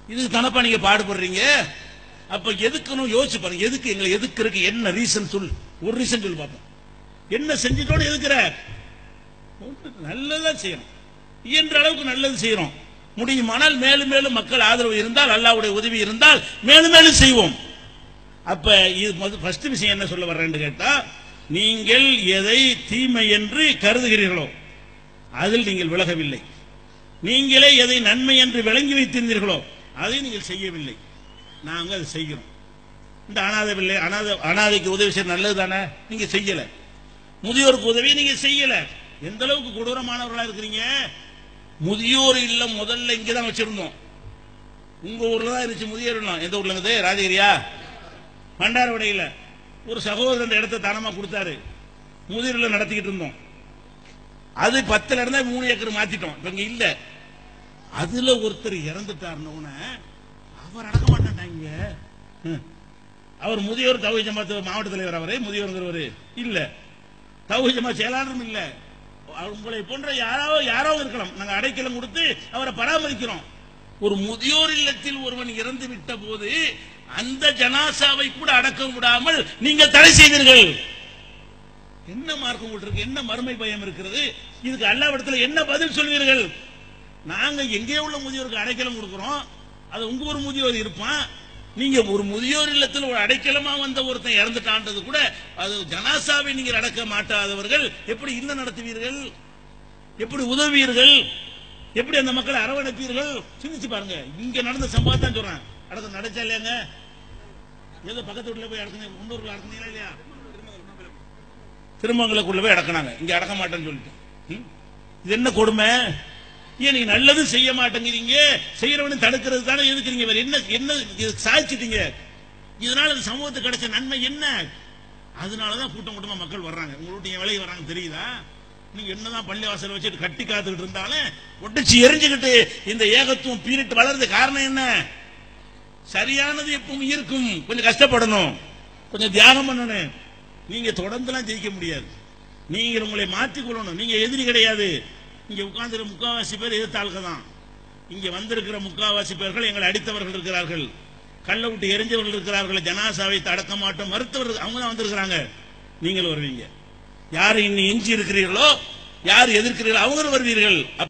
இதுக்கு தானப்பா நீங்க பாடுபடுறீங்க அப்ப எதுக்குன்னு யோசிச்சு பாருங்க எதுக்கு எங்களை எதுக்குறதுக்கு என்ன ரீசன் சொல் ஒரு ரீசன் சொல்லி பார்ப்போம் என்ன செஞ்சுட்டோன்னு எதுக்குற ஒண்ணு நல்லதா செய்யணும் இயன்ற அளவுக்கு நல்லது செய்யறோம் முடியுமானால் மேலும் மேலும் மக்கள் ஆதரவு இருந்தால் அல்லாவுடைய உதவி இருந்தால் மேலும் மேலும் செய்வோம் அப்ப இது ஃபர்ஸ்ட் விஷயம் என்ன சொல்ல வர்றேன்னு கேட்டா நீங்கள் எதை தீமை என்று கருதுகிறீர்களோ அதில் நீங்கள் விலகவில்லை நீங்களே எதை நன்மை என்று விளங்கி வைத்திருந்தீர்களோ அதை நீங்கள் செய்யவில்லை நாங்க அதை செய்கிறோம் இந்த அனாதை பிள்ளை அனாதை அனாதைக்கு உதவி செய்ய நல்லது தானே நீங்க செய்யல முதியோருக்கு உதவி நீங்க செய்யல எந்த அளவுக்கு கொடூரமானவர்களா இருக்கிறீங்க முதியோர் இல்லம் முதல்ல இங்க தான் வச்சிருந்தோம் உங்க ஊர்ல தான் இருந்துச்சு முதியோர் இல்லம் எந்த ஊர்ல இருக்குது ராஜகிரியா பண்டாரவடையில ஒரு சகோதரர் அந்த இடத்தை தானமா கொடுத்தாரு முதியோர் இல்லம் நடத்திக்கிட்டு இருந்தோம் அது பத்துல இருந்தா மூணு ஏக்கர் மாத்திட்டோம் இப்ப இங்க இல்ல அதுல ஒருத்தர் இறந்துட்டாருன்னு அவர் அடக்க மாட்டாங்க அவர் முதியோர் தவி ஜமாத்து மாவட்ட தலைவர் அவரே முதியோருங்கிறவரு இல்ல தவி ஜமாத் செயலாளரும் இல்ல உங்களை போன்ற யாரோ யாரோ இருக்கலாம் நாங்க அடைக்கலம் கொடுத்து அவரை பராமரிக்கிறோம் ஒரு முதியோர் இல்லத்தில் ஒருவன் இறந்து விட்ட போது அந்த ஜனாசாவை கூட அடக்க விடாமல் நீங்கள் தடை செய்தீர்கள் என்ன மார்க்கம் உங்களுக்கு இருக்கு என்ன மறுமை பயம் இருக்கிறது இதுக்கு அல்லாவிடத்துல என்ன பதில் சொல்வீர்கள் நாங்க எங்கே உள்ள முதியோருக்கு அடைக்கலம் கொடுக்கிறோம் அது உங்க ஒரு முதியோர் இருப்பான் நீங்க ஒரு முதியோர் இல்லத்தில் ஒரு அடைக்கலமா வந்த ஒருத்தன் இறந்துட்டான்றது கூட அது ஜனாசாவை நீங்கள் அடக்க மாட்டாதவர்கள் எப்படி இல்ல நடத்துவீர்கள் எப்படி உதவுவீர்கள் எப்படி அந்த மக்களை அரவணைப்பீர்கள் சிந்திச்சு பாருங்க இங்க நடந்த சம்பவம் தான் சொல்றேன் அடக்கம் நடச்சா இல்லையாங்க ஏதோ பக்கத்து வீட்டுல போய் அடக்குங்க முன்னூறுல அடக்குனீங்களா இல்லையா திருமங்கலக்குள்ள போய் அடக்கினாங்க இங்க அடக்க மாட்டேன்னு சொல்லிட்டு ம்? இது என்ன கொடுமை ஏன் நீங்க நல்லதும் செய்ய மாட்டேங்கிறீங்க செய்யறவனும் தடுக்கிறது தானே எதுக்குறீங்க வேற என்ன என்ன இது சாதிச்சிட்டீங்க இதனால இந்த சமூகத்துக்கு கிடைச்ச நன்மை என்ன அதனாலதான் கூட்டம் கூட்டமா மக்கள் வர்றாங்க உங்க வீட்டு என் விலைக்கு வர்றாங்க தெரியுதா நீங்க என்னதான் பள்ளி வாசல் வச்சுட்டு கட்டி காத்துக்கிட்டு இருந்தாலும் ஒட்டிச்சு எரிஞ்சுக்கிட்டு இந்த ஏகத்துவம் பீரிட்டு வளர்றது காரணம் என்ன சரியானது எப்பவும் இருக்கும் கொஞ்சம் கஷ்டப்படணும் கொஞ்சம் தியாகம் பண்ணணும் நீங்க தொடர்ந்துலாம் ஜெயிக்க முடியாது நீங்க உங்களை மாற்றிக் கொள்ளணும் நீங்க எதிரி கிடையாது இங்க உட்கார்ந்துற முக்காவாசி பேர் எதிர்த்தாளுக தான் இங்க வந்திருக்கிற முக்காவாசி பேர்கள் எங்களை அடித்தவர்கள் இருக்கிறார்கள் கள்ள விட்டு எரிஞ்சவர்கள் இருக்கிறார்கள் ஜனாசாவை அடக்க மாட்டோம் மறுத்தவர்கள் அவங்க தான் வந்திருக்கிறாங்க நீங்களும் வருவீங்க யார் இன்னும் எஞ்சி இருக்கிறீர்களோ யார் எதிர்க்கிறீர்களோ அவங்களும் வருவீர்கள்